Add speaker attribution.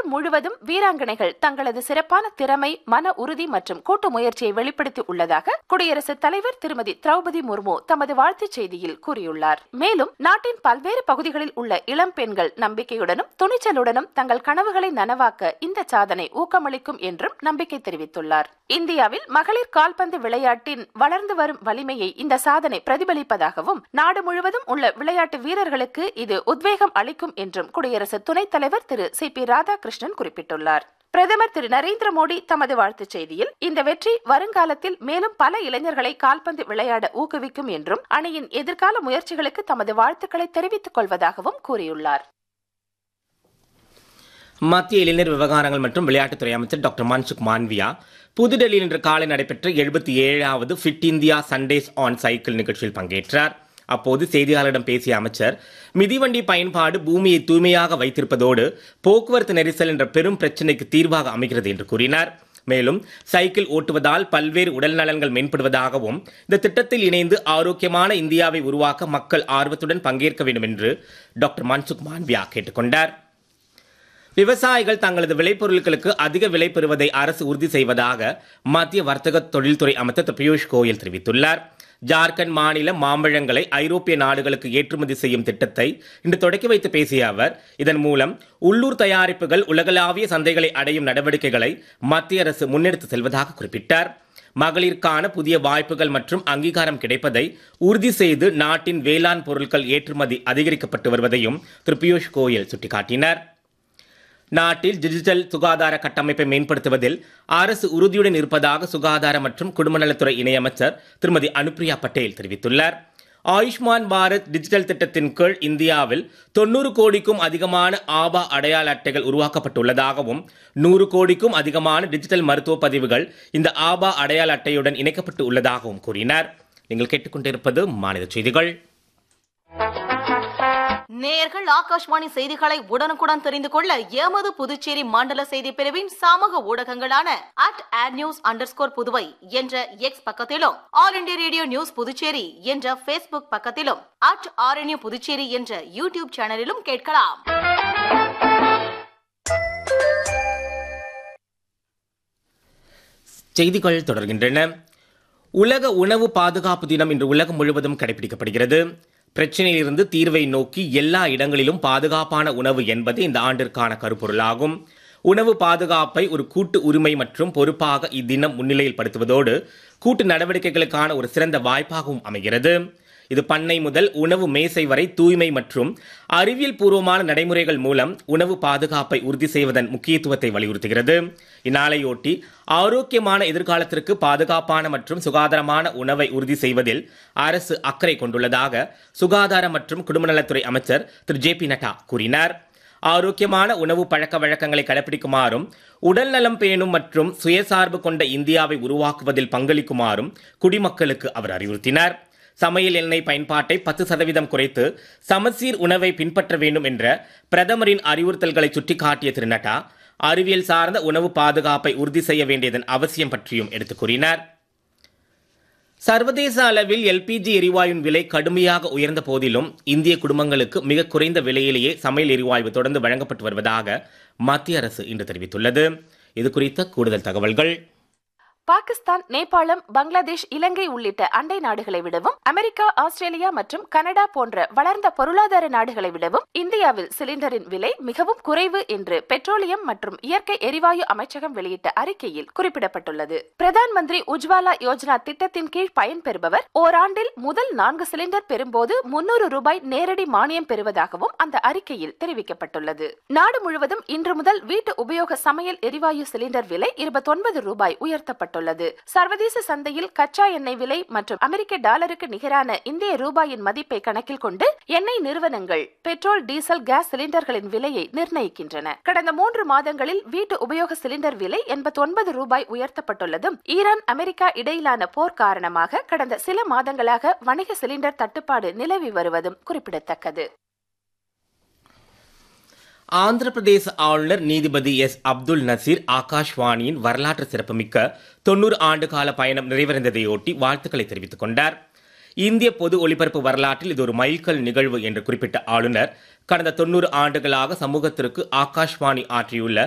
Speaker 1: முழுவதும் வீராங்கனைகள் தங்களது சிறப்பான திறமை மன உறுதி மற்றும் கூட்டு முயற்சியை வெளிப்படுத்தி உள்ளதாக குடியரசுத் தலைவர் திருமதி திரௌபதி முர்மு தமது வாழ்த்துச் செய்தியில் கூறியுள்ளார் மேலும் நாட்டின் பல்வேறு பகுதிகளில் உள்ள இளம் பெண்கள் நம்பிக்கையுடனும் துணிச்சலுடனும் தங்கள் கனவுகளை நனவாக்க இந்த சாதனை ஊக்கமளிக்கும் என்றும் நம்பிக்கை தெரிவித்துள்ளார் இந்தியாவில் மகளிர் கால்பந்து விளையாட்டின் வளர்ந்து வரும் வலிமையை இந்த சாதனை பிரதிபலிப்பதாகவும் நாடு முழுவதும் உள்ள விளையாட்டு வீரர்களுக்கு இது உத்வேகம் அளிக்கும் என்றும் குடியரசு துணைத் தலைவர் திரு சி பி ராதாகிருஷ்ணன் குறிப்பிட்டுள்ளார் பிரதமர் திரு நரேந்திர மோடி தமது வாழ்த்துச் செய்தியில் இந்த வெற்றி வருங்காலத்தில் மேலும் பல இளைஞர்களை கால்பந்து விளையாட ஊக்குவிக்கும் என்றும் அணியின் எதிர்கால முயற்சிகளுக்கு தமது வாழ்த்துக்களை தெரிவித்துக் கொள்வதாகவும் கூறியுள்ளார்
Speaker 2: மத்திய இளைஞர் விவகாரங்கள் மற்றும் விளையாட்டுத்துறை அமைச்சர் டாக்டர் மன்சுக் மாண்வியா புதுடெல்லியில் இன்று காலை நடைபெற்ற எழுபத்தி ஏழாவது fit India Sundays on cycle நிகழ்ச்சியில் பங்கேற்றார் அப்போது செய்தியாளரிடம் பேசிய அமைச்சர் மிதிவண்டி பயன்பாடு பூமியை தூய்மையாக வைத்திருப்பதோடு போக்குவரத்து நெரிசல் என்ற பெரும் பிரச்சினைக்கு தீர்வாக அமைகிறது என்று கூறினார் மேலும் சைக்கிள் ஓட்டுவதால் பல்வேறு உடல் நலன்கள் மேம்படுவதாகவும் இந்த திட்டத்தில் இணைந்து ஆரோக்கியமான இந்தியாவை உருவாக்க மக்கள் ஆர்வத்துடன் பங்கேற்க வேண்டும் என்று டாக்டர் மன்சுக் மாண்வியா கேட்டுக்கொண்டார் விவசாயிகள் தங்களது விளைபொருட்களுக்கு அதிக விலை பெறுவதை அரசு உறுதி செய்வதாக மத்திய வர்த்தக தொழில்துறை அமைச்சர் திரு பியூஷ் கோயல் தெரிவித்துள்ளார் ஜார்க்கண்ட் மாநில மாம்பழங்களை ஐரோப்பிய நாடுகளுக்கு ஏற்றுமதி செய்யும் திட்டத்தை இன்று தொடக்கி வைத்து பேசிய அவர் இதன் மூலம் உள்ளூர் தயாரிப்புகள் உலகளாவிய சந்தைகளை அடையும் நடவடிக்கைகளை மத்திய அரசு முன்னெடுத்து செல்வதாக குறிப்பிட்டார் மகளிருக்கான புதிய வாய்ப்புகள் மற்றும் அங்கீகாரம் கிடைப்பதை உறுதி செய்து நாட்டின் வேளாண் பொருட்கள் ஏற்றுமதி அதிகரிக்கப்பட்டு வருவதையும் திரு பியூஷ் கோயல் சுட்டிக்காட்டினார் நாட்டில் டிஜிட்டல் சுகாதார கட்டமைப்பை மேம்படுத்துவதில் அரசு உறுதியுடன் இருப்பதாக சுகாதார மற்றும் குடும்பநலத்துறை இணையமைச்சர் திருமதி அனுப்பிரியா பட்டேல் தெரிவித்துள்ளார் ஆயுஷ்மான் பாரத் டிஜிட்டல் திட்டத்தின் கீழ் இந்தியாவில் தொண்ணூறு கோடிக்கும் அதிகமான ஆபா அடையாள அட்டைகள் உருவாக்கப்பட்டுள்ளதாகவும் நூறு கோடிக்கும் அதிகமான டிஜிட்டல் மருத்துவ பதிவுகள் இந்த ஆபா அடையாள அட்டையுடன் இணைக்கப்பட்டு உள்ளதாகவும் கூறினார் நீங்கள் கேட்டுக்கொண்டிருப்பது மாநில செய்திகள்
Speaker 3: நேயர்கள் ஆகாஷ்வாணி செய்திகளை உடனுக்குடன் தெரிந்து கொள்ள எமது புதுச்சேரி மண்டல செய்தி பிரிவின் சமூக ஊடகங்களான அட் ஆட் நியூஸ் அண்டர் புதுவை என்ற எக்ஸ் பக்கத்திலும் all India radio news Puducherry என்ற பேஸ்புக் பக்கத்திலும் அட் ஆர்என்யூ புதுச்சேரி என்ற யூடியூப் சேனலிலும் கேட்கலாம்
Speaker 2: செய்திகள் தொடர்கின்றன உலக உணவு பாதுகாப்பு தினம் இன்று உலகம் முழுவதும் கடைபிடிக்கப்படுகிறது பிரச்சனையிலிருந்து தீர்வை நோக்கி எல்லா இடங்களிலும் பாதுகாப்பான உணவு என்பது இந்த ஆண்டிற்கான கருப்பொருளாகும் உணவு பாதுகாப்பை ஒரு கூட்டு உரிமை மற்றும் பொறுப்பாக இத்தினம் முன்னிலையில் படுத்துவதோடு கூட்டு நடவடிக்கைகளுக்கான ஒரு சிறந்த வாய்ப்பாகவும் அமைகிறது இது பண்ணை முதல் உணவு மேசை வரை தூய்மை மற்றும் அறிவியல் பூர்வமான நடைமுறைகள் மூலம் உணவு பாதுகாப்பை உறுதி செய்வதன் முக்கியத்துவத்தை வலியுறுத்துகிறது இந்நாளையொட்டி ஆரோக்கியமான எதிர்காலத்திற்கு பாதுகாப்பான மற்றும் சுகாதாரமான உணவை உறுதி செய்வதில் அரசு அக்கறை கொண்டுள்ளதாக சுகாதார மற்றும் குடும்பநலத்துறை அமைச்சர் திரு ஜே பி நட்டா கூறினார் ஆரோக்கியமான உணவு பழக்க வழக்கங்களை கடைபிடிக்குமாறும் உடல் நலம் பேணும் மற்றும் சுயசார்பு கொண்ட இந்தியாவை உருவாக்குவதில் பங்களிக்குமாறும் குடிமக்களுக்கு அவர் அறிவுறுத்தினார் சமையல் எண்ணெய் பயன்பாட்டை பத்து சதவீதம் குறைத்து சமசீர் உணவை பின்பற்ற வேண்டும் என்ற பிரதமரின் அறிவுறுத்தல்களை சுட்டிக்காட்டிய திரு நட்டா அறிவியல் சார்ந்த உணவு பாதுகாப்பை உறுதி செய்ய வேண்டியதன் அவசியம் பற்றியும் எடுத்துக் கூறினார் சர்வதேச அளவில் எல்பிஜி எரிவாயுவின் விலை கடுமையாக உயர்ந்த போதிலும் இந்திய குடும்பங்களுக்கு மிக குறைந்த விலையிலேயே சமையல் எரிவாயு தொடர்ந்து வழங்கப்பட்டு வருவதாக மத்திய அரசு இன்று தெரிவித்துள்ளது இது குறித்த கூடுதல் தகவல்கள்
Speaker 1: பாகிஸ்தான் நேபாளம் பங்களாதேஷ் இலங்கை உள்ளிட்ட அண்டை நாடுகளை விடவும் அமெரிக்கா ஆஸ்திரேலியா மற்றும் கனடா போன்ற வளர்ந்த பொருளாதார நாடுகளை விடவும் இந்தியாவில் சிலிண்டரின் விலை மிகவும் குறைவு என்று பெட்ரோலியம் மற்றும் இயற்கை எரிவாயு அமைச்சகம் வெளியிட்ட அறிக்கையில் குறிப்பிடப்பட்டுள்ளது பிரதான் மந்திரி உஜ்வாலா யோஜனா திட்டத்தின் கீழ் பயன்பெறுபவர் ஓராண்டில் முதல் நான்கு சிலிண்டர் பெறும்போது முன்னூறு ரூபாய் நேரடி மானியம் பெறுவதாகவும் அந்த அறிக்கையில் தெரிவிக்கப்பட்டுள்ளது நாடு முழுவதும் இன்று முதல் வீட்டு உபயோக சமையல் எரிவாயு சிலிண்டர் விலை இருபத்தொன்பது ரூபாய் உயர்த்தப்பட்டுள்ளது உள்ளது சர்வதேச சந்தையில் கச்சா எண்ணெய் விலை மற்றும் அமெரிக்க டாலருக்கு நிகரான இந்திய ரூபாயின் மதிப்பை கணக்கில் கொண்டு எண்ணெய் நிறுவனங்கள் பெட்ரோல் டீசல் கேஸ் சிலிண்டர்களின் விலையை நிர்ணயிக்கின்றன கடந்த மூன்று மாதங்களில் வீட்டு உபயோக சிலிண்டர் விலை எண்பத்தி ஒன்பது ரூபாய் உயர்த்தப்பட்டுள்ளதும் ஈரான் அமெரிக்கா இடையிலான போர் காரணமாக கடந்த சில மாதங்களாக வணிக சிலிண்டர் தட்டுப்பாடு நிலவி வருவதும் குறிப்பிடத்தக்கது
Speaker 2: ஆந்திர பிரதேச ஆளுநர் நீதிபதி எஸ் அப்துல் நசீர் ஆகாஷ்வாணியின் வரலாற்று சிறப்புமிக்க தொன்னூறு ஆண்டு கால பயணம் நிறைவடைந்ததையொட்டி வாழ்த்துக்களை தெரிவித்துக் கொண்டார் இந்திய பொது ஒலிபரப்பு வரலாற்றில் இது ஒரு மைல்கல் நிகழ்வு என்று குறிப்பிட்ட ஆளுநர் கடந்த தொன்னூறு ஆண்டுகளாக சமூகத்திற்கு ஆகாஷ்வாணி ஆற்றியுள்ள